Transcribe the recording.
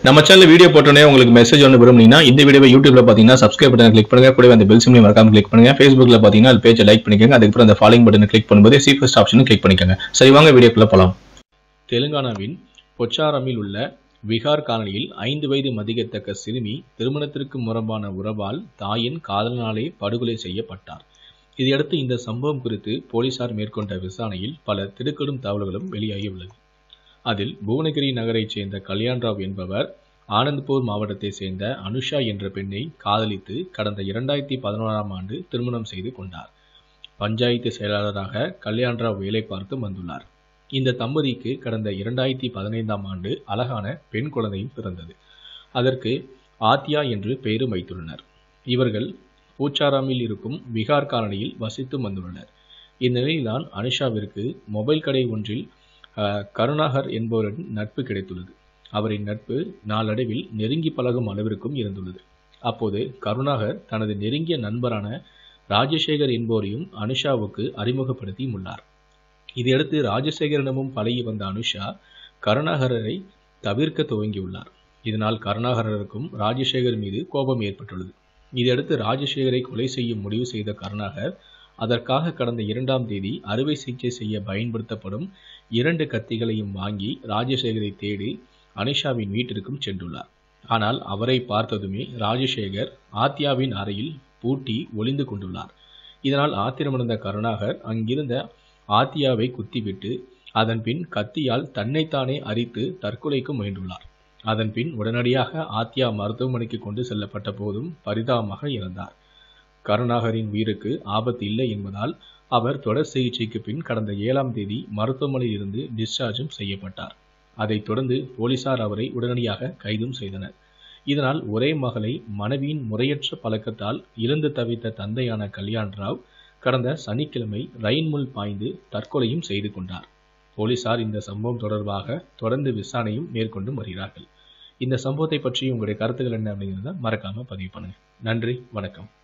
நம்ம channel video போட்டோன்னே உங்களுக்கு மெசேஜ் ஒன்று விரும்புனீங்கன்னா இந்த வீடியோவை யூடியூப்ல பார்த்தீங்கன்னா சப்ஸ்கிரைப் பட்டன் கிளிக் பண்ணுங்க கூடவே அந்த பெல் சிம்லையும் மறக்காம கிளிக் பண்ணுங்க ஃபேஸ்புக்ல பார்த்தீங்கன்னா அது பேஜை லைக் பண்ணிக்கோங்க அதுக்கப்புறம் அந்த ஃபாலோயிங் பட்டனை கிளிக் பண்ணும்போது சி ஃபர்ஸ்ட் ஆப்ஷனும் கிளிக் பண்ணிக்கோங்க சரி வாங்க வீடியோக்குள்ள போலாம் தெலுங்கானாவின் பொச்சாரமில் உள்ள விகார் காலனியில் ஐந்து வயது மதிக்கத்தக்க சிறுமி திருமணத்திற்கு முரம்பான உறவால் தாயின் காதலனாலே படுகொலை செய்யப்பட்டார் இதையடுத்து இந்த சம்பவம் குறித்து போலீசார் மேற்கொண்ட விசாரணையில் பல திடுக்கிடும் தகவல்களும் வெளியாகியுள்ளது அதில் புவனகிரி நகரைச் சேர்ந்த கல்யாண்ராவ் என்பவர் ஆனந்த்பூர் மாவட்டத்தைச் சேர்ந்த அனுஷா என்ற பெண்ணை காதலித்து கடந்த இரண்டாயிரத்தி பதினோராம் ஆண்டு திருமணம் செய்து கொண்டார் பஞ்சாயத்து செயலாளராக கல்யாண்ராவ் வேலை பார்த்து வந்துள்ளார் இந்த தம்பதிக்கு கடந்த இரண்டாயிரத்தி பதினைந்தாம் ஆண்டு அழகான பெண் குழந்தையும் பிறந்தது அதற்கு ஆத்யா என்று பெயரும் வைத்துள்ளனர் இவர்கள் பூச்சாராமில் இருக்கும் விகார் காலனியில் வசித்து வந்துள்ளனர் இந்நிலையில்தான் அனுஷாவிற்கு மொபைல் கடை ஒன்றில் அஹ், கருணாகர் என்பவரின் நட்பு கிடைத்துள்ளது அவரின் நட்பு நாளடைவில் நெருங்கி பழகும் அளவிற்கும் இருந்துள்ளது அப்போது கருணாகர் தனது நெருங்கிய நண்பரான ராஜசேகர் என்பவரையும் அனுஷாவுக்கு அறிமுகப்படுத்தியும் உள்ளார் இதையடுத்து ராஜசேகரனிடமும் பழகி வந்த அனுஷா கருணாகரரை தவிர்க்க துவங்கியுள்ளார் இதனால் கருணாகரருக்கும் ராஜசேகர் மீது கோபம் ஏற்பட்டுள்ளது இதையடுத்து ராஜசேகரை கொலை செய்யும் முடிவு செய்த கருணாகர் அதற்காக கடந்த இரண்டாம் தேதி அறுவை சிகிச்சை செய்ய பயன்படுத்தப்படும் இரண்டு கத்திகளையும் வாங்கி ராஜசேகரை தேடி அனிஷாவின் வீட்டிற்கும் சென்றுள்ளார் ஆனால் அவரை பார்த்ததுமே ராஜசேகர் ஆத்யாவின் அறையில் பூட்டி ஒளிந்து கொண்டுள்ளார் இதனால் ஆத்திரமடைந்த கருணாகர் அங்கிருந்த ஆத்யாவை குத்திவிட்டு அதன் பின் கத்தியால் தன்னைத்தானே அரித்து தற்கொலைக்கு முயன்றுள்ளார் அதன் பின் உடனடியாக ஆத்யா மருத்துவமனைக்கு கொண்டு செல்லப்பட்ட போதும் பரிதாபமாக இறந்தார் கருணாகரின் உயிருக்கு ஆபத்து இல்லை என்பதால் அவர் தொடர் சிகிச்சைக்கு பின் கடந்த ஏழாம் தேதி மருத்துவமனையில் இருந்து டிஸ்சார்ஜும் செய்யப்பட்டார் அதைத் தொடர்ந்து போலீசார் அவரை உடனடியாக கைதும் செய்தனர் இதனால் ஒரே மகளை மனைவியின் முறையற்ற பழக்கத்தால் இழந்து தவித்த தந்தையான கல்யாண் ராவ் கடந்த சனிக்கிழமை ரயில் முள் பாய்ந்து தற்கொலையும் செய்து கொண்டார் போலீசார் இந்த சம்பவம் தொடர்பாக தொடர்ந்து விசாரணையும் மேற்கொண்டு வருகிறார்கள் இந்த சம்பவத்தை பற்றி உங்களுடைய கருத்துக்கள் என்ன அப்படிங்கிறத மறக்காம பதிவு பண்ணுங்க நன்றி வணக்கம்